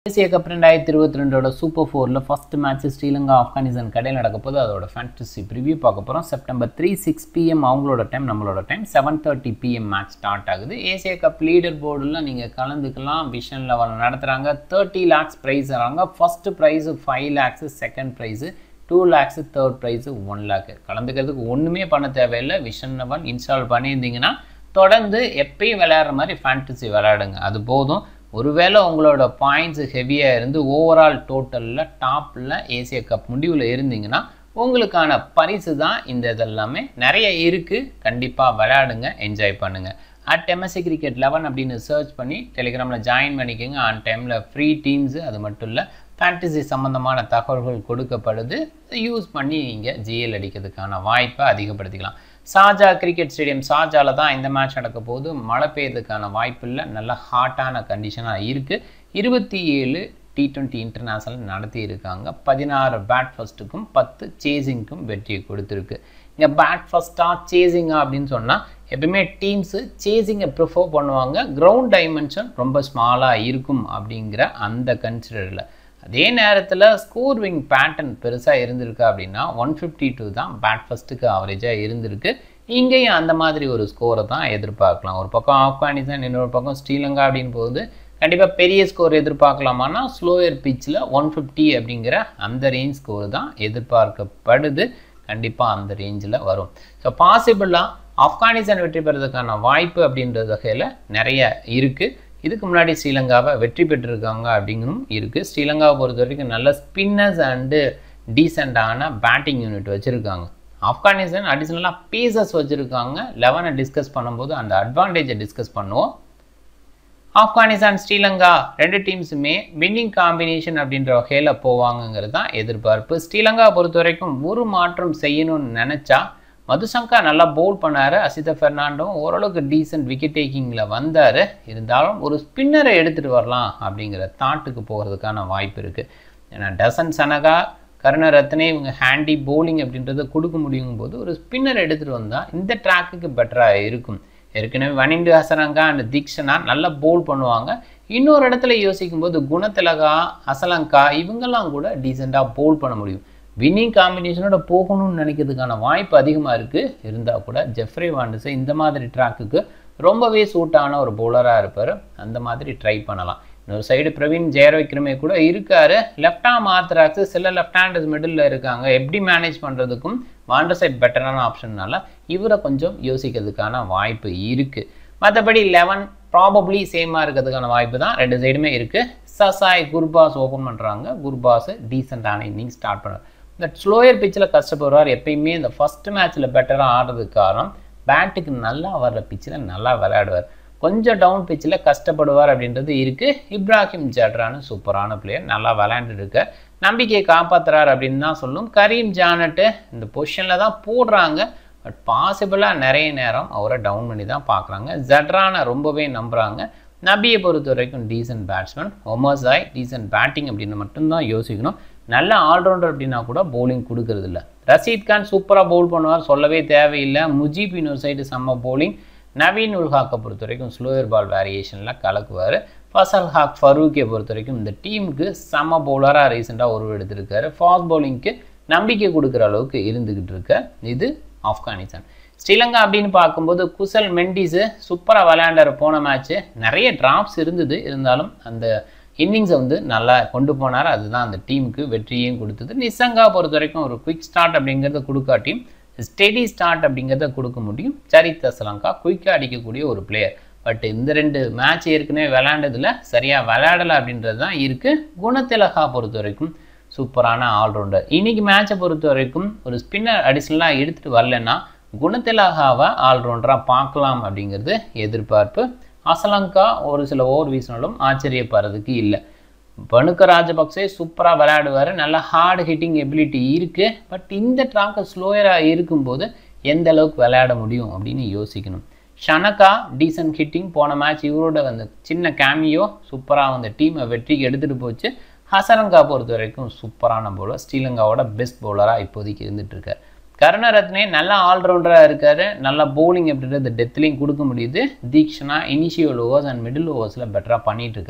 Asia cup ரெண்டாயிரத்தி இருபத்தி ரெண்டோட சூப்பர் ஃபோரில் ஃபஸ்ட் மேட்ச் ஸ்ரீலங்கா ஆப்கானிஸ்தான் கடையில் நடக்க போது அதோட ஃபேண்டசி ப்ரிவியூ பார்க்க போகிறோம் செப்டம்பர் த்ரீ சிக்ஸ் பிஎம் அவங்களோட டைம் நம்மளோட time seven thirty PM match start ஆகுது ஏசியா கப் லீடர் போர்டில் நீங்கள் கலந்துக்கலாம் விஷன் லெவல் நடத்துகிறாங்க தேர்ட்டி லேக்ஸ் ப்ரைஸ் தராங்க first prize five lakhs second prize two lakhs third prize one lakh கலந்துக்கிறதுக்கு ஒன்றுமே பண்ண தேவையில்லை விஷன் லெவன் இன்ஸ்டால் பண்ணியிருந்தீங்கன்னா தொடர்ந்து எப்பயும் விளையாடுற மாதிரி ஃபேண்டசி விளையாடுங்க அது போதும் ஒருவேளை உங்களோட பாயிண்ட்ஸ் ஹெவியாக இருந்து ஓவரால் டோட்டலில் டாப்பில் ஏசியா கப் முடிவில் இருந்தீங்கன்னா உங்களுக்கான பரிசு தான் இந்த இதெல்லாமே நிறைய இருக்குது கண்டிப்பாக விளையாடுங்க என்ஜாய் பண்ணுங்கள் அட் எம்எஸ்சி கிரிக்கெட் லெவன் அப்படின்னு சர்ச் பண்ணி டெலிகிராமில் ஜாயின் பண்ணிக்கோங்க ஆன் டைமில் ஃப்ரீ டீம்ஸு அது மட்டும் இல்லை ஃபேண்டசி சம்மந்தமான தகவல்கள் கொடுக்கப்படுது யூஸ் பண்ணி நீங்கள் ஜிஎல் அடிக்கிறதுக்கான வாய்ப்பை அதிகப்படுத்திக்கலாம் ஷாஜா கிரிக்கெட் ஸ்டேடியம் ஷாஜாவில் தான் இந்த மேட்ச் நடக்க போது மழை பெய்யறதுக்கான வாய்ப்பு இல்லை நல்ல ஹாட்டான கண்டிஷனாக இருக்குது இருபத்தி ஏழு டி ட்வெண்ட்டி இன்டர்நேஷனல் நடத்தி இருக்காங்க பதினாறு பேட் ஃபஸ்ட்டுக்கும் பத்து சேசிங்க்கும் வெற்றியை கொடுத்துருக்கு இங்கே பேட் ஃபஸ்ட்டாக சேசிங்கா அப்படின்னு சொன்னால் எப்பயுமே டீம்ஸு சேசிங்கை ப்ரிஃபர் பண்ணுவாங்க கிரவுண்ட் டைமென்ஷன் ரொம்ப ஸ்மாலாக இருக்கும் அப்படிங்கிற அந்த கன்சிடரில் அதே நேரத்தில் ஸ்கோர் விங் பேட்டர்ன் பெருசாக இருந்திருக்கு அப்படின்னா ஒன் ஃபிஃப்டி டூ தான் பேட் ஃபஸ்ட்டுக்கு ஆவரேஜாக இருந்திருக்கு இங்கேயும் அந்த மாதிரி ஒரு ஸ்கோரை தான் எதிர்பார்க்கலாம் ஒரு பக்கம் ஆப்கானிஸ்தான் இன்னொரு பக்கம் ஸ்ரீலங்கா அப்படின்னு போகுது கண்டிப்பாக பெரிய ஸ்கோர் எதிர்பார்க்கலாமான்னா ஸ்லோயர் பிச்சில் ஒன் ஃபிஃப்டி அப்படிங்கிற அந்த ரேஞ்ச் ஸ்கோர் தான் எதிர்பார்க்கப்படுது கண்டிப்பாக அந்த ரேஞ்சில் வரும் ஸோ பாசிபிளாக ஆப்கானிஸ்தான் வெற்றி பெறதுக்கான வாய்ப்பு அப்படின்ற வகையில் நிறைய இருக்குது இதுக்கு முன்னாடி ஸ்ரீலங்காவை வெற்றி பெற்றிருக்காங்க அப்படிங்கும் இருக்குது ஸ்ரீலங்காவை பொறுத்த வரைக்கும் நல்ல ஸ்பின்னர்ஸ் அண்டு டீசெண்டான பேட்டிங் யூனிட் வச்சுருக்காங்க ஆப்கானிஸ்தான் அடிஷ்னலாக பீசஸ் வச்சுருக்காங்க லெவனை டிஸ்கஸ் பண்ணும்போது அந்த அட்வான்டேஜை டிஸ்கஸ் பண்ணுவோம் ஆப்கானிஸ்தான் ஸ்ரீலங்கா ரெண்டு டீம்ஸுமே வின்னிங் காம்பினேஷன் அப்படின்ற வகையில் போவாங்கங்கிறது தான் எதிர்பார்ப்பு ஸ்ரீலங்கா பொறுத்த வரைக்கும் ஒரு மாற்றம் செய்யணும்னு நினச்சா மதுசங்கா நல்லா பவுல் பண்ணார் அசித ஃபெர்னாண்டும் ஓரளவுக்கு டீசென்ட் விக்கெட் டேக்கிங்கில் வந்தார் இருந்தாலும் ஒரு ஸ்பின்னரை எடுத்துகிட்டு வரலாம் அப்படிங்கிற தாட்டுக்கு போகிறதுக்கான வாய்ப்பு இருக்குது ஏன்னா டசன் சனகா கருணரத்னே இவங்க ஹேண்டி பவுலிங் அப்படின்றத கொடுக்க முடியும் போது ஒரு ஸ்பின்னர் எடுத்துகிட்டு வந்தால் இந்த ட்ராக்குக்கு பெட்டராக இருக்கும் ஏற்கனவே வனிண்டு ஹசரங்கா அண்ட் தீக்ஷனா நல்லா பவுல் பண்ணுவாங்க இன்னொரு இடத்துல யோசிக்கும் போது குணத்திலகா அசலங்கா இவங்கெல்லாம் கூட டீசெண்டாக பவுல் பண்ண முடியும் வின்னிங் காம்பினேஷனோட போகணும்னு நினைக்கிறதுக்கான வாய்ப்பு அதிகமாக இருக்குது இருந்தால் கூட ஜெஃப்ரி வாண்டஸை இந்த மாதிரி ட்ராக்குக்கு ரொம்பவே சூட்டான ஒரு பவுலராக இருப்பார் அந்த மாதிரி ட்ரை பண்ணலாம் இன்னொரு சைடு பிரவீன் ஜெயரவிக்ரமே கூட இருக்காரு லெஃப்ட் ஆம் ஆர்த்தராக்ஸ் சில லெஃப்ட் ஹேண்டர்ஸ் மிடில் இருக்காங்க எப்படி மேனேஜ் பண்ணுறதுக்கும் வாண்டர் சைட் பெட்டரான ஆப்ஷன்னால இவரை கொஞ்சம் யோசிக்கிறதுக்கான வாய்ப்பு இருக்குது மற்றபடி லெவன் ப்ராபப்ளி சேமாக இருக்கிறதுக்கான வாய்ப்பு தான் ரெண்டு சைடுமே இருக்குது சசாய் குர்பாஸ் ஓப்பன் பண்ணுறாங்க குர்பாஸ் டீசெண்டான இன்னிங் ஸ்டார்ட் பண்ணுறாங்க இந்த ஸ்லோயர் பிச்சில் கஷ்டப்படுவார் எப்பயுமே இந்த ஃபஸ்ட் மேட்ச்சில் பெட்டராக ஆடுறதுக்கு காரணம் பேட்டுக்கு நல்லா வர்ற பிச்சில் நல்லா விளையாடுவார் கொஞ்சம் டவுன் பிச்சில் கஷ்டப்படுவார் அப்படின்றது இருக்குது இப்ராஹிம் ஜட்ரான்னு சூப்பரான பிளேயர் நல்லா விளையாண்டுட்டு இருக்க நம்பிக்கையை காப்பாற்றுறாரு அப்படின்னு தான் சொல்லும் கரீம் ஜானட்டு இந்த பொசிஷனில் தான் போடுறாங்க பட் பாசிபிளாக நிறைய நேரம் அவரை டவுன் பண்ணி தான் பார்க்குறாங்க ஜட்ரானை ரொம்பவே நம்புகிறாங்க நபியை பொறுத்த வரைக்கும் decent batsman Omarzai decent batting அப்படின்னு மட்டும்தான் யோசிக்கணும் நல்ல ஆல்ரவுண்டர் அப்படின்னா கூட பவுலிங் கொடுக்கறது இல்லை ரஷீத் கான் சூப்பராக பவுல் பண்ணுவார் சொல்லவே தேவையில்லை முஜீப் இன்னொரு சைடு செம்ம பவுலிங் நவீன் உல் ஹாக்கை பொறுத்த வரைக்கும் ஸ்லோயர் பால் வேரியேஷனில் கலக்குவார் ஃபசல் ஹாக் ஃபரூக்கை பொறுத்த வரைக்கும் இந்த டீமுக்கு செம்ம பவுலராக ரீசெண்டாக உருவ எடுத்திருக்காரு ஃபாஸ்ட் பவுலிங்க்கு நம்பிக்கை கொடுக்குற அளவுக்கு இருந்துக்கிட்டு இருக்க இது ஆப்கானிஸ்தான் ஸ்ரீலங்கா அப்படின்னு பார்க்கும்போது குசல் மெண்டிஸு சூப்பராக விளையாண்டார் போன மேட்ச்சு நிறைய ட்ராப்ஸ் இருந்தது இருந்தாலும் அந்த இன்னிங்ஸை வந்து நல்லா கொண்டு போனார் அதுதான் அந்த டீமுக்கு வெற்றியையும் கொடுத்தது நிசங்கா பொறுத்த வரைக்கும் ஒரு குயிக் ஸ்டார்ட் அப்படிங்கிறத கொடுக்காட்டியும் ஸ்டெடி ஸ்டார்ட் அப்படிங்கிறத கொடுக்க முடியும் சரித் அசலங்கா குயிக்காக அடிக்கக்கூடிய ஒரு பிளேயர் பட் இந்த ரெண்டு மேட்ச் ஏற்கனவே விளையாண்டதில் சரியாக விளையாடலை அப்படின்றது தான் இருக்குது குணத்திலகா பொறுத்த வரைக்கும் சூப்பரான ஆல்ரவுண்டர் இன்றைக்கி மேட்சை பொறுத்த வரைக்கும் ஒரு ஸ்பின்னர் அடிஷ்னலாக எடுத்துகிட்டு வரலன்னா குணத்திலகாவை ஆல்ரவுண்டராக பார்க்கலாம் அப்படிங்கிறது எதிர்பார்ப்பு அசலங்கா ஒரு சில ஓவர் வீசினாலும் ஆச்சரியப்படுறதுக்கு இல்லை பனுக்க ராஜபக்சே சூப்பராக விளையாடுவார் நல்ல ஹார்டு ஹிட்டிங் எபிலிட்டி இருக்குது பட் இந்த ட்ராக்கை ஸ்லோயராக இருக்கும்போது எந்த அளவுக்கு விளையாட முடியும் அப்படின்னு யோசிக்கணும் ஷனக்கா டீசன்ட் ஹிட்டிங் போன மேட்ச் இவரோட வந்து சின்ன கேமியோ சூப்பராக அந்த டீமை வெற்றிக்கு எடுத்துகிட்டு போச்சு ஹசரங்கா பொறுத்த வரைக்கும் சூப்பரான பவுலர் ஸ்ரீலங்காவோட பெஸ்ட் பவுலராக இப்போதைக்கு இருந்துகிட்ருக்கார் கருணரத்னே நல்ல ஆல்ரவுண்டராக இருக்கார் நல்ல பவுலிங் அப்படின்றது டெத்லையும் கொடுக்க முடியுது Theekshana initial overs and middle ஓவர்ஸில் பெட்டராக பண்ணிகிட்டு இருக்கார்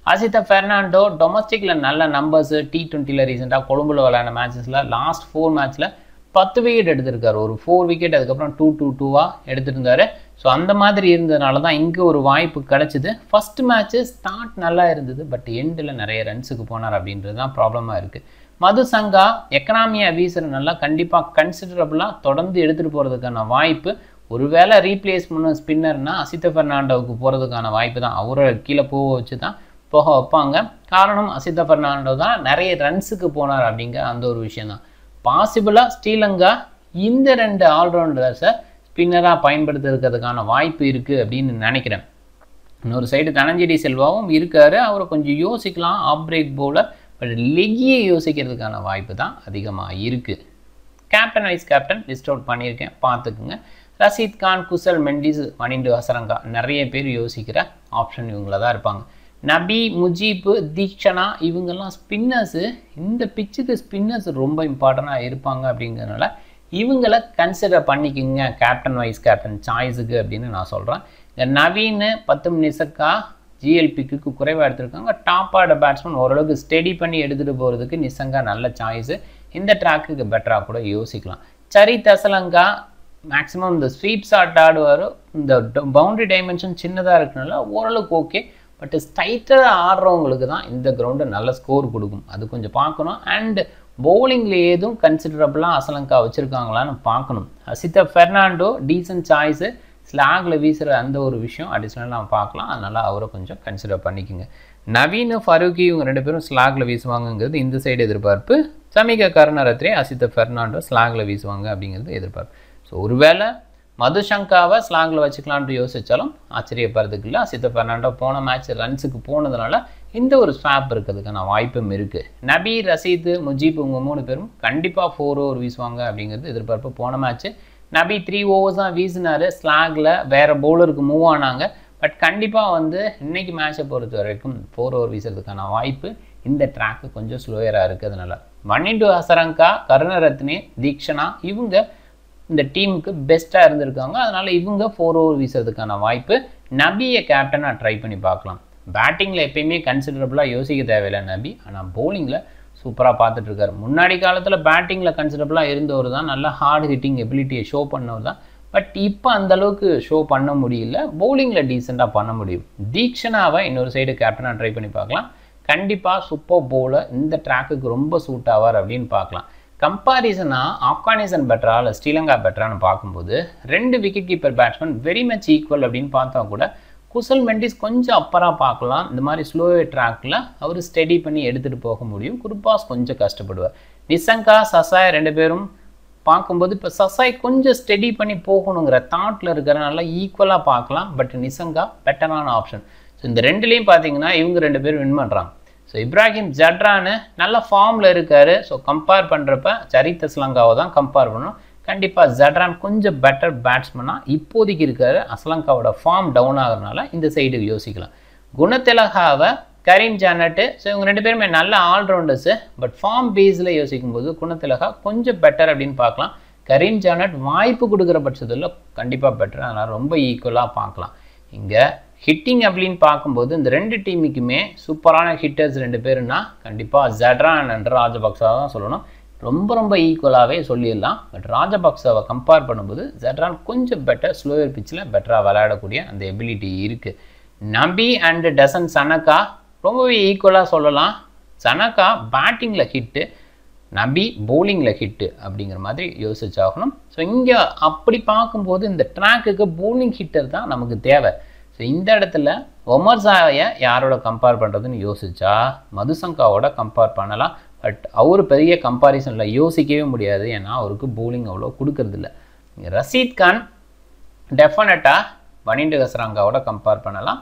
அசித்த ஃபெர்னாண்டோ டொமஸ்டிக்கில் நல்ல நம்பர்ஸு டி டுவெண்ட்டியில் ரீசெண்டாக கொழும்புல விளையாடின மேட்சஸில் லாஸ்ட் ஃபோர் மேட்ச்சில் பத்து விக்கெட் எடுத்திருக்காரு ஒரு ஃபோர் விக்கெட் அதுக்கப்புறம் டூ டூ டூவாக எடுத்துட்டு இருந்தாரு ஸோ அந்த மாதிரி இருந்ததுனால தான் இங்கே ஒரு வாய்ப்பு கிடச்சிது ஃபர்ஸ்ட் மேட்ச்சு ஸ்டார்ட் நல்லா இருந்தது பட் எண்டில் நிறைய ரன்ஸுக்கு போனார் அப்படின்றது தான் ப்ராப்ளமாக இருக்குது மது சங்கா எக்கனாமியா வீசுறதுனால கண்டிப்பாக கன்சிடரபுளாக தொடர்ந்து எடுத்துகிட்டு போகிறதுக்கான வாய்ப்பு ஒருவேளை ரீப்ளேஸ் பண்ண ஸ்பின்னர்னா அசித்த ஃபெர்னாண்டோவுக்கு போகிறதுக்கான வாய்ப்பு தான் அவரை கீழே போக வச்சு தான் போக வைப்பாங்க காரணம் அசித்த ஃபெர்னாண்டோ தான் நிறைய ரன்ஸுக்கு போனார் அப்படிங்கிற அந்த ஒரு விஷயம் தான் பாசிபிளாக ஸ்ரீலங்கா இந்த ரெண்டு ஆல்ரவுண்டர்ஸை ஸ்பின்னராக பயன்படுத்துறதுக்கான வாய்ப்பு இருக்குது அப்படின்னு நினைக்கிறேன் இன்னொரு சைடு தனஞ்செடி செல்வாவும் இருக்காரு அவரை கொஞ்சம் யோசிக்கலாம் ஆப் பிரேக் பவுலர் பட் லெகியை யோசிக்கிறதுக்கான வாய்ப்பு தான் அதிகமாக இருக்குது captain vice captain list out பண்ணியிருக்கேன் பார்த்துக்குங்க ரஷீத் கான் குசல் மெண்டிஸ் மணிண்டு ஹசரங்கா நிறைய பேர் யோசிக்கிற ஆப்ஷன் இவங்கள தான் இருப்பாங்க நபி முஜீப் தீக்ஷனா இவங்கெல்லாம் ஸ்பின்னர்ஸு இந்த பிச்சுக்கு ஸ்பின்னர்ஸ் ரொம்ப இம்பார்ட்டண்ட்டாக இருப்பாங்க அப்படிங்கிறதுனால இவங்களை கன்சிடர் பண்ணிக்கோங்க கேப்டன் வைஸ் கேப்டன் சாய்ஸுக்கு அப்படின்னு நான் சொல்கிறேன் இந்த நவீன் பத்தும் நிசக்கா ஜிஎல்பிக்கு குறைவாக எடுத்திருக்காங்க டாப் ஆட பேட்ஸ்மேன் ஓரளவுக்கு ஸ்டெடி பண்ணி எடுத்துகிட்டு போகிறதுக்கு நிசங்கா நல்ல சாய்ஸு இந்த ட்ராக்குக்கு பெட்டராக கூட யோசிக்கலாம் சரி தசலங்கா மேக்ஸிமம் இந்த ஸ்வீப் ஷாட் ஆடுவார் இந்த பவுண்டரி டைமென்ஷன் சின்னதாக இருக்கனால ஓரளவுக்கு ஓகே பட் ஸ்ட்ரைட்டராக ஆடுறவங்களுக்கு தான் இந்த கிரவுண்டு நல்ல ஸ்கோர் கொடுக்கும் அது கொஞ்சம் பார்க்கணும் அண்ட் பவுலிங்கில் ஏதும் கன்சிடரபுளாக அசலங்கா வச்சுருக்காங்களான்னு பார்க்கணும் அசித்த ஃபெர்னாண்டோ டீசன்ட் சாய்ஸு ஸ்லாகில் வீசுகிற அந்த ஒரு விஷயம் அடிஷ்னலாக நம்ம பார்க்கலாம் அதனால் அவரை கொஞ்சம் கன்சிடர் பண்ணிக்கோங்க நவீன் ஃபரூக்கி இவங்க ரெண்டு பேரும் ஸ்லாகில் வீசுவாங்கங்கிறது இந்த சைடு எதிர்பார்ப்பு சமிக கருணரத்ரே அசித்த ஃபெர்னாண்டோ ஸ்லாகில் வீசுவாங்க அப்படிங்கிறது எதிர்பார்ப்பு ஸோ ஒருவேளை மதுசங்காவை ஸ்லாங்கில் வச்சுக்கலான்ட்டு யோசித்தாலும் ஆச்சரியப்படுறதுக்கு இல்லை அசித்த ஃபெர்னாண்டோ போன மேட்ச் ரன்ஸுக்கு போனதுனால இந்த ஒரு ஸ்வாப் இருக்கிறதுக்கான வாய்ப்பும் இருக்குது நபி ரசீது முஜீப் இவங்க மூணு பேரும் கண்டிப்பாக ஃபோர் ஓவர் வீசுவாங்க அப்படிங்கிறது எதிர்பார்ப்பு போன மேட்ச்சு நபி த்ரீ ஓவர்ஸ் தான் வீசினார் ஸ்லாகில் வேறு பவுலருக்கு மூவ் ஆனாங்க பட் கண்டிப்பாக வந்து இன்னைக்கு மேட்சை பொறுத்த வரைக்கும் ஃபோர் ஓவர் வீசுறதுக்கான வாய்ப்பு இந்த ட்ராக்கு கொஞ்சம் ஸ்லோயராக இருக்கிறதுனால மன்னிண்டு ஹசரங்கா கருணரத்னே தீக்ஷனா இவங்க இந்த டீமுக்கு பெஸ்ட்டாக இருந்திருக்காங்க அதனால் இவங்க ஃபோர் ஓவர் வீசுறதுக்கான வாய்ப்பு நபியை கேப்டனாக ட்ரை பண்ணி பார்க்கலாம் பேட்டிங்கில் எப்பயுமே கன்சிடரபுளாக யோசிக்க தேவையில்லை நபி ஆனால் பவுலிங்கில் சூப்பராக பார்த்துட்டு இருக்காரு முன்னாடி காலத்தில் பேட்டிங்கில் கன்சிடரபுளாக இருந்தவர் தான் நல்ல ஹார்ட் ஹிட்டிங் எபிலிட்டியை ஷோ பண்ணவர் தான் பட் இப்போ அந்த அளவுக்கு ஷோ பண்ண முடியல பவுலிங்கில் டீசெண்டாக பண்ண முடியும் தீக்ஷனாவை இன்னொரு சைடு கேப்டனாக ட்ரை பண்ணி பார்க்கலாம் கண்டிப்பாக சூப்பர் பவுலர் இந்த ட்ராக்குக்கு ரொம்ப சூட் ஆவார் அப்படின்னு பார்க்கலாம் கம்பாரிசனாக ஆப்கானிஸ்தான் பெட்டரா இல்லை ஸ்ரீலங்கா பெட்டரான்னு பார்க்கும்போது ரெண்டு wicket keeper batsman very much equal அப்படின்னு பார்த்தா கூட குசல் மெண்டிஸ் கொஞ்சம் அப்பராக பார்க்கலாம் இந்த மாதிரி ஸ்லோ ட்ராக்கில் அவர் ஸ்டடி பண்ணி எடுத்துகிட்டு போக முடியும் குருபாஸ் கொஞ்சம் கஷ்டப்படுவார் நிசங்கா சசாய் ரெண்டு பேரும் பார்க்கும்போது இப்போ சசாய் கொஞ்சம் ஸ்டடி பண்ணி போகணுங்கிற தாட்டில் இருக்கிறனால ஈக்குவலாக பார்க்கலாம் பட் நிசங்கா பெட்டரான ஆப்ஷன் ஸோ இந்த ரெண்டுலேயும் பார்த்தீங்கன்னா இவங்க ரெண்டு பேரும் வின் பண்ணுறாங்க ஸோ இப்ராஹிம் ஜட்ரானு நல்ல ஃபார்மில் இருக்கார் ஸோ கம்பேர் பண்ணுறப்ப சரித் அஸ்லங்காவை தான் கம்பேர் பண்ணணும் கண்டிப்பாக ஜட்ரான் கொஞ்சம் பெட்டர் பேட்ஸ்மனாக இப்போதைக்கு இருக்கார் அஸ்லங்காவோட ஃபார்ம் டவுன் ஆகிறதுனால இந்த சைடு யோசிக்கலாம் குணத்திலகாவை கரீம் ஜானட்டு ஸோ இவங்க ரெண்டு பேருமே நல்ல ஆல்ரவுண்டர்ஸு பட் ஃபார்ம் பேஸில் யோசிக்கும் போது குணத்திலகா கொஞ்சம் பெட்டர் அப்படின்னு பார்க்கலாம் கரீம் ஜானட் வாய்ப்பு கொடுக்குற பட்சத்தில் கண்டிப்பாக பெட்டர் அதனால் ரொம்ப ஈக்குவலாக பார்க்கலாம் இங்கே ஹிட்டிங் அப்படின்னு பார்க்கும்போது இந்த ரெண்டு டீமுக்குமே சூப்பரான ஹிட்டர்ஸ் ரெண்டு பேருன்னா கண்டிப்பாக ஜட்ரான் அண்ட் ராஜபக்சா தான் சொல்லணும் ரொம்ப ரொம்ப ஈக்குவலாகவே சொல்லிடலாம் பட் ராஜபக்சாவை கம்பேர் பண்ணும்போது ஜட்ரான் கொஞ்சம் பெட்டர் ஸ்லோயர் பிச்சில் பெட்டராக விளையாடக்கூடிய அந்த எபிலிட்டி இருக்குது நபி அண்டு டசன் சனக்கா ரொம்பவே ஈக்குவலாக சொல்லலாம் சனக்கா பேட்டிங்கில் ஹிட்டு நபி பவுலிங்கில் ஹிட்டு அப்படிங்கிற மாதிரி யோசிச்சாகணும் ஸோ இங்கே அப்படி பார்க்கும்போது இந்த ட்ராக்குக்கு பவுலிங் ஹிட்டர் தான் நமக்கு தேவை ஸோ இந்த இடத்துல ஒமர் சாயை யாரோட கம்பேர் பண்ணுறதுன்னு யோசிச்சா மதுசங்காவோட கம்பேர் பண்ணலாம் பட் அவர் பெரிய கம்பாரிசனில் யோசிக்கவே முடியாது ஏன்னா அவருக்கு பவுலிங் அவ்வளோ கொடுக்கறதில்ல ரஷீத் கான் டெஃபினட்டாக வனிண்டு ஹசராங்காவோட கம்பேர் பண்ணலாம்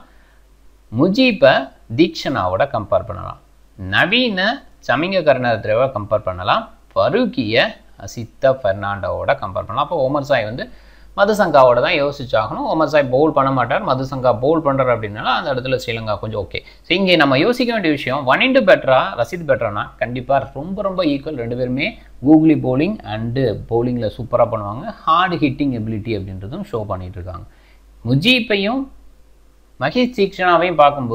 முஜீப்பை தீக்ஷனாவோட கம்பேர் பண்ணலாம் நவீன சமிங்க கருணாதிரவை கம்பேர் பண்ணலாம் ஃபரூக்கியை அசித்த ஃபெர்னாண்டோவோட கம்பேர் பண்ணலாம் அப்போ ஓமர் சாய் வந்து மதுசங்காவோட தான் யோசிச்சாகணும் ஓமர் சாய் பவுல் பண்ண மாட்டார் மதுசங்கா பவுல் பண்ணுறாரு அப்படின்னால அந்த இடத்துல ஸ்ரீலங்கா கொஞ்சம் ஓகே ஸோ இங்கே நம்ம யோசிக்க வேண்டிய விஷயம் ஒன் இன்டு பெட்டரா ரசீத் பெட்டரானா கண்டிப்பாக ரொம்ப ரொம்ப ஈக்குவல் ரெண்டு பேருமே கூகுளி பவுலிங் அண்டு பவுலிங்கில் சூப்பராக பண்ணுவாங்க ஹார்டு ஹிட்டிங் எபிலிட்டி அப்படின்றதும் ஷோ பண்ணிகிட்டு இருக்காங்க முஜீப்பையும் மகேஷ் தீக்ஷனாவையும் பார்க்கும்போது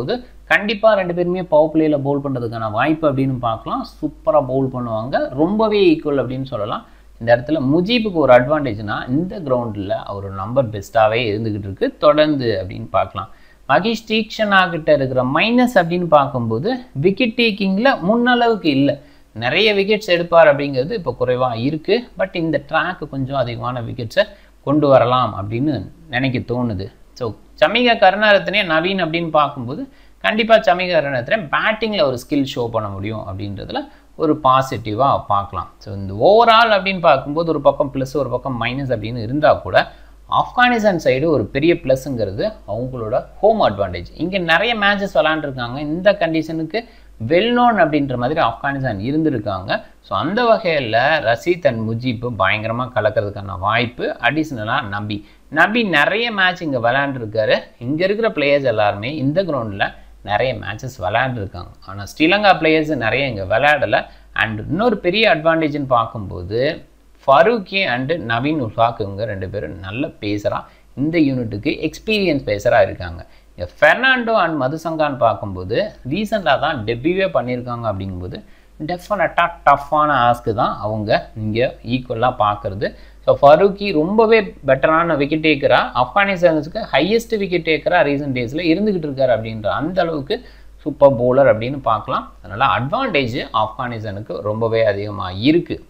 கண்டிப்பாக ரெண்டு பேருமே பவர் பிளேயில் பவுல் பண்ணுறதுக்கான வாய்ப்பு அப்படின்னு பார்க்கலாம் சூப்பராக பவுல் பண்ணுவாங்க ரொம்பவே ஈக்குவல் அப்படின்னு சொல்லலாம் இந்த இடத்துல முஜீபுக்கு ஒரு அட்வான்டேஜ்னா இந்த கிரவுண்டில் அவர் நம்பர் பெஸ்ட்டாகவே இருந்துக்கிட்டு இருக்கு தொடர்ந்து அப்படின்னு பார்க்கலாம் மகேஷ் தீக்ஷனா கிட்ட இருக்கிற மைனஸ் அப்படின்னு பார்க்கும்போது விக்கெட் டேக்கிங்கில் முன்னளவுக்கு இல்லை நிறைய விக்கெட்ஸ் எடுப்பார் அப்படிங்கிறது இப்போ குறைவாக இருக்குது பட் இந்த ட்ராக்கு கொஞ்சம் அதிகமான விக்கெட்ஸை கொண்டு வரலாம் அப்படின்னு நினைக்க தோணுது ஸோ சமிகா கருணாரத்னே நவீன் அப்படின்னு பார்க்கும்போது கண்டிப்பாக சமிகா கருணாரத்னே பேட்டிங்கில் ஒரு ஸ்கில் ஷோ பண்ண முடியும் அப்படின்றதுல ஒரு பாசிட்டிவாக பார்க்கலாம் ஸோ இந்த ஓவரால் அப்படின்னு பார்க்கும்போது ஒரு பக்கம் ப்ளஸ் ஒரு பக்கம் மைனஸ் அப்படின்னு இருந்தால் கூட ஆப்கானிஸ்தான் சைடு ஒரு பெரிய ப்ளஸ்ஸுங்கிறது அவங்களோட ஹோம் அட்வான்டேஜ் இங்கே நிறைய மேட்சஸ் விளாண்டுருக்காங்க இந்த கண்டிஷனுக்கு வெல் நோன் அப்படின்ற மாதிரி ஆப்கானிஸ்தான் இருந்திருக்காங்க ஸோ அந்த வகையில் ரசீத் அண்ட் முஜீப் பயங்கரமாக கலக்கிறதுக்கான வாய்ப்பு அடிஷ்னலாக நபி நபி நிறைய மேட்ச் இங்கே விளையாண்டுருக்காரு இங்கே இருக்கிற பிளேயர்ஸ் எல்லாருமே இந்த கிரவுண்டில் நிறைய மேட்சஸ் விளையாண்டுருக்காங்க ஆனால் ஸ்ரீலங்கா பிளேயர்ஸ் நிறைய இங்கே விளையாடலை அண்ட் இன்னொரு பெரிய அட்வான்டேஜ்னு பார்க்கும்போது ஃபரூக்கி அண்டு நவீன் உல்ஹாக் இவங்க ரெண்டு பேரும் நல்ல பேசராக இந்த யூனிட்டுக்கு எக்ஸ்பீரியன்ஸ் பேசராக இருக்காங்க இங்கே ஃபெர்னாண்டோ அண்ட் மதுசங்கான்னு பார்க்கும்போது ரீசெண்டாக தான் டெபியூவே பண்ணியிருக்காங்க அப்படிங்கும்போது டெஃபினட்டாக டஃப்பான ஆஸ்க்கு தான் அவங்க இங்கே ஈக்குவலாக பார்க்குறது ஸோ ஃபரூக்கி ரொம்பவே பெட்டரான விக்கெட் டேக்கராக ஆப்கானிஸ்தானுக்கு ஹையஸ்ட் விக்கெட் டேக்கராக ரீசெண்ட் டேஸில் இருந்துக்கிட்டு இருக்காரு அப்படின்ற அந்த அளவுக்கு சூப்பர் பவுலர் அப்படின்னு பார்க்கலாம் அதனால் அட்வான்டேஜ் ஆப்கானிஸ்தானுக்கு ரொம்பவே அதிகமாக இருக்குது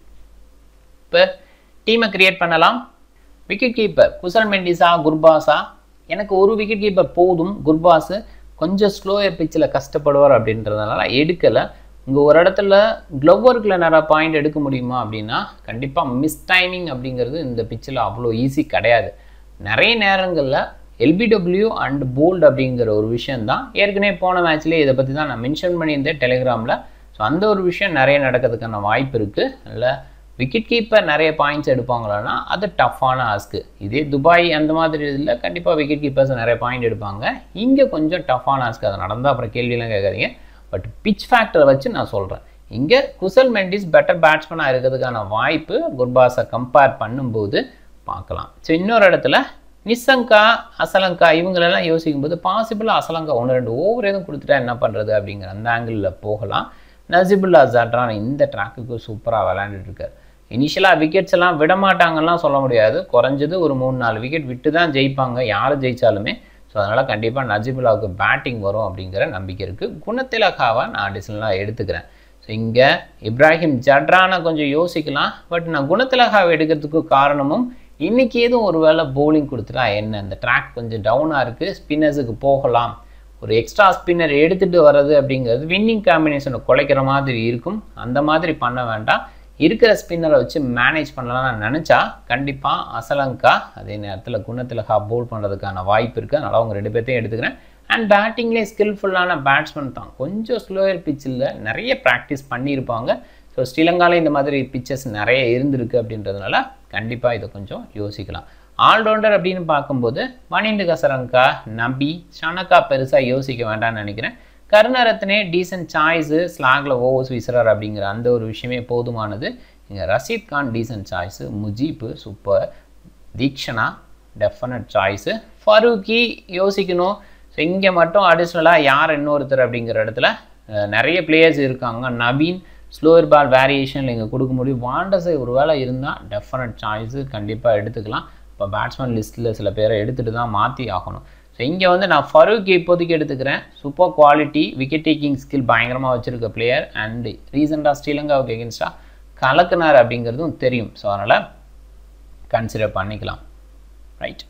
இப்போ டீமை கிரியேட் பண்ணலாம் விக்கெட் கீப்பர் குசல் மெண்டிஸா குர்பாஸா எனக்கு ஒரு விக்கெட் கீப்பர் போதும் குர்பாஸு கொஞ்சம் ஸ்லோயர் பிச்சில் கஷ்டப்படுவார் அப்படின்றதுனால எடுக்கலை இங்கே ஒரு இடத்துல க்ளவ்வர்க்கில் நிறைய பாயிண்ட் எடுக்க முடியுமா அப்படின்னா கண்டிப்பாக மிஸ் டைமிங் அப்படிங்கிறது இந்த பிச்சில் அவ்வளோ ஈஸி கிடையாது நிறைய நேரங்களில் எல்பிடபிள்யூ அண்ட் போல்டு அப்படிங்கிற ஒரு விஷயம் தான் ஏற்கனவே போன மேட்ச்லேயே இதை பற்றி தான் நான் மென்ஷன் பண்ணியிருந்தேன் டெலிகிராமில் ஸோ அந்த ஒரு விஷயம் நிறைய நடக்கிறதுக்கான வாய்ப்பு இருக்குது அதில் விக்கெட் கீப்பர் நிறைய பாயிண்ட்ஸ் எடுப்பாங்களான்னா அது டஃப்பான ஆஸ்க்கு இதே துபாய் அந்த மாதிரி இதில் கண்டிப்பாக விக்கெட் கீப்பர்ஸ் நிறைய பாயிண்ட் எடுப்பாங்க இங்கே கொஞ்சம் டஃப்பான ஆஸ்க்கு அது நடந்தால் அப்புறம் கேள்வியெல்லாம் கேட்காதீங்க பட் பிச் ஃபேக்டரை வச்சு நான் சொல்கிறேன் இங்கே குசல் மெண்டிஸ் பெட்டர் பேட்ஸ்மேனாக இருக்கிறதுக்கான வாய்ப்பு குர்பாஸை கம்பேர் பண்ணும்போது பார்க்கலாம் ஸோ இன்னொரு இடத்துல நிசங்கா அசலங்கா இவங்களெல்லாம் யோசிக்கும்போது பாசிபிளாக அசலங்கா ஒன்று ரெண்டு ஓவர் எதுவும் கொடுத்துட்டா என்ன பண்ணுறது அப்படிங்கிற அந்த ஆங்கிளில் போகலாம் நசிபுல்லா ஜட்ரான் இந்த ட்ராக்குக்கு சூப்பராக விளையாண்டுட்டு இருக்காரு இனிஷியலாக விக்கெட்ஸ் எல்லாம் விட மாட்டாங்கலாம் சொல்ல முடியாது குறைஞ்சது ஒரு மூணு நாலு விக்கெட் விட்டு தான் ஜெயிப்பாங்க யார் ஜெயித்தாலுமே ஸோ அதனால் கண்டிப்பாக நஜிபுல்லாவுக்கு பேட்டிங் வரும் அப்படிங்கிற நம்பிக்கை இருக்குது குணத்திலகாவை நான் அடிஷனலாக எடுத்துக்கிறேன் ஸோ இங்கே இப்ராஹிம் ஜட்ரானை கொஞ்சம் யோசிக்கலாம் பட் நான் குணத்திலகாவை எடுக்கிறதுக்கு காரணமும் இன்றைக்கி எதுவும் ஒரு வேளை போலிங் கொடுத்துட்டா என்ன இந்த ட்ராக் கொஞ்சம் டவுனாக இருக்குது ஸ்பின்னர்ஸுக்கு போகலாம் ஒரு எக்ஸ்ட்ரா ஸ்பின்னர் எடுத்துகிட்டு வர்றது அப்படிங்கிறது வின்னிங் காம்பினேஷனை குலைக்கிற மாதிரி இருக்கும் அந்த மாதிரி பண்ண வேண்டாம் இருக்கிற ஸ்பின்னரை வச்சு மேனேஜ் பண்ணலாம்னு நினச்சா கண்டிப்பாக அசலங்கா அதே நேரத்தில் குணத்திலகா போல் பண்ணுறதுக்கான வாய்ப்பு இருக்குது அதனால் அவங்க ரெண்டு பேர்த்தையும் எடுத்துக்கிறேன் அண்ட் பேட்டிங்லேயே ஸ்கில்ஃபுல்லான பேட்ஸ்மேன் தான் கொஞ்சம் ஸ்லோயர் பிச்சில் நிறைய ப்ராக்டிஸ் பண்ணியிருப்பாங்க ஸோ ஸ்ரீலங்காவில் இந்த மாதிரி பிச்சஸ் நிறைய இருந்திருக்கு அப்படின்றதுனால கண்டிப்பாக இதை கொஞ்சம் யோசிக்கலாம் ஆல்ரவுண்டர் அப்படின்னு பார்க்கும்போது மணிண்டு கசரங்கா நபி ஷனக்கா பெருசாக யோசிக்க வேண்டாம்னு நினைக்கிறேன் கருணரத்னே டீசன்ட் சாய்ஸு ஸ்லாகில் ஓவர்ஸ் வீசுறார் அப்படிங்கிற அந்த ஒரு விஷயமே போதுமானது இங்கே Rashid Khan decent choice Mujeeb super Theekshana definite choice Farooqi யோசிக்கணும் ஸோ இங்கே மட்டும் அடிஷ்னலாக யார் இன்னொருத்தர் அப்படிங்கிற இடத்துல நிறைய பிளேயர்ஸ் இருக்காங்க நவீன் ஸ்லோயர் பால் வேரியேஷனில் இங்கே கொடுக்க முடியும் வாண்டஸை ஒரு வேளை இருந்தால் டெஃபினட் சாய்ஸு கண்டிப்பாக எடுத்துக்கலாம் இப்போ பேட்ஸ்மேன் லிஸ்ட்டில் சில பேரை எடுத்துகிட்டு தான் மாற்றி ஆகணும் ஸோ இங்கே வந்து நான் ஃபரூக் இப்போதைக்கு எடுத்துக்கிறேன் super quality wicket taking skill பயங்கரமாக வச்சுருக்க பிளேயர் அண்ட் ரீசெண்டாக ஸ்ரீலங்காவுக்கு எகென்ஸ்டாக கலக்குனார் அப்படிங்கிறதும் தெரியும் ஸோ அதனால் கன்சிடர் பண்ணிக்கலாம் ரைட்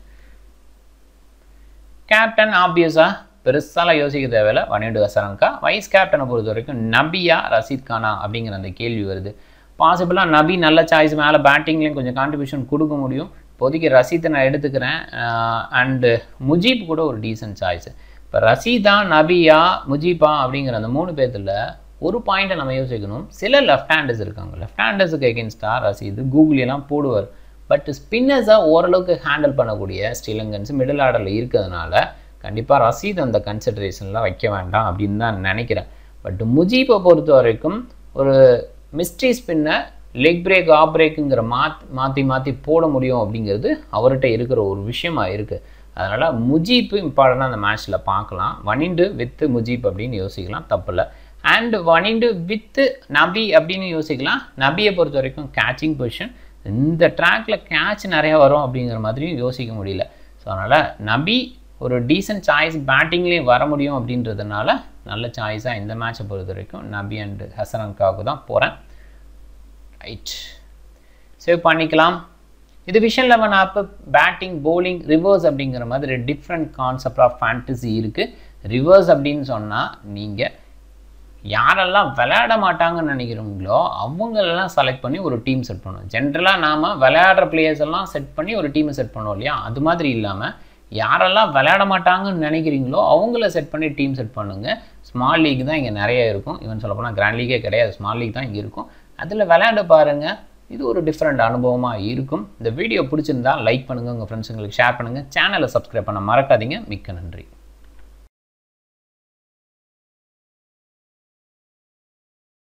கேப்டன் ஆப்வியஸாக பெருசாலாம் யோசிக்க தேவையில்ல வனிண்டு ஹசரங்கா வைஸ் கேப்டனை பொறுத்த வரைக்கும் நபியா ரஷீத் கானா அப்படிங்கிற அந்த கேள்வி வருது பாசிபிளாக நபி நல்ல சாய்ஸ் மேலே பேட்டிங்லேயும் கொஞ்சம் கான்ட்ரிபியூஷன் கொடுக்க முடியும் இப்போதைக்கு ரசீத்தை நான் எடுத்துக்கிறேன் அண்டு முஜீப் கூட ஒரு டீசன்ட் சாய்ஸ் இப்போ ரசீதா நபியா முஜீபா அப்படிங்கிற அந்த மூணு பேர்த்தில் ஒரு பாயிண்ட்டை நம்ம யோசிக்கணும் சில லெஃப்ட் ஹேண்டர்ஸ் இருக்காங்க லெஃப்ட் ஹேண்டர்ஸுக்கு எகென்ஸ்டாக ரசீது கூகுளியெல்லாம் போடுவார் பட் ஸ்பின்னர்ஸை ஓரளவுக்கு ஹேண்டில் பண்ணக்கூடிய ஸ்ரீலங்கன்ஸ் மிடில் ஆர்டரில் இருக்கிறதுனால கண்டிப்பாக ரசீத் அந்த கன்சிடரேஷன்லாம் வைக்க வேண்டாம் அப்படின்னு தான் நினைக்கிறேன் பட் முஜீப்பை பொறுத்த வரைக்கும் ஒரு மிஸ்ட்ரி ஸ்பின்னை லெக் பிரேக் ஆஃப் பிரேக்குங்கிற மாத் மாற்றி மாற்றி போட முடியும் அப்படிங்கிறது அவர்கிட்ட இருக்கிற ஒரு விஷயமா இருக்குது அதனால் முஜீப் இம்பார்ட்டண்டாக அந்த மேட்ச்சில் பார்க்கலாம் வனிண்டு வித்து முஜீப் அப்படின்னு யோசிக்கலாம் தப்பில்லை அண்ட் வனிண்டு வித்து நபி அப்படின்னு யோசிக்கலாம் நபியை பொறுத்த வரைக்கும் கேட்சிங் பொசிஷன் இந்த ட்ராக்ல கேட்ச் நிறையா வரும் அப்படிங்கிற மாதிரியும் யோசிக்க முடியல ஸோ அதனால் நபி ஒரு டீசென்ட் சாய்ஸ் பேட்டிங்லேயே வர முடியும் அப்படின்றதுனால நல்ல சாய்ஸாக இந்த மேட்சை பொறுத்த வரைக்கும் நபி அண்ட் ஹசரன்காவுக்கு தான் போகிறேன் ரைட் சேவ் பண்ணிக்கலாம் இது vision eleven app batting bowling reverse அப்படிங்கிற மாதிரி டிஃப்ரெண்ட் கான்செப்ட் ஆஃப் ஃபேண்டசி இருக்குது ரிவர்ஸ் அப்படின்னு சொன்னால் நீங்கள் யாரெல்லாம் விளையாட மாட்டாங்கன்னு நினைக்கிறீங்களோ அவங்களெல்லாம் செலக்ட் பண்ணி ஒரு டீம் செட் பண்ணுவோம் ஜென்ரலாக நாம் விளையாடுற பிளேயர்ஸ் எல்லாம் செட் பண்ணி ஒரு டீமை செட் பண்ணுவோம் இல்லையா அது மாதிரி இல்லாமல் யாரெல்லாம் விளையாட மாட்டாங்கன்னு நினைக்கிறீங்களோ அவங்கள செட் பண்ணி டீம் செட் பண்ணுங்கள் ஸ்மால் லீக் தான் இங்கே நிறைய இருக்கும் ஈவன் சொல்லப்போனால் கிராண்ட் லீகே கிடையாது ஸ்மால் லீக் தான் இங்கே இருக்கும் அதில் விளையாட பாருங்கள் இது ஒரு டிஃப்ரெண்ட் அனுபவமாக இருக்கும் இந்த வீடியோ பிடிச்சிருந்தா லைக் பண்ணுங்கள் உங்கள் ஃப்ரெண்ட்ஸுங்களுக்கு ஷேர் பண்ணுங்கள் சேனலை சப்ஸ்கிரைப் பண்ண மறக்காதீங்க மிக்க நன்றி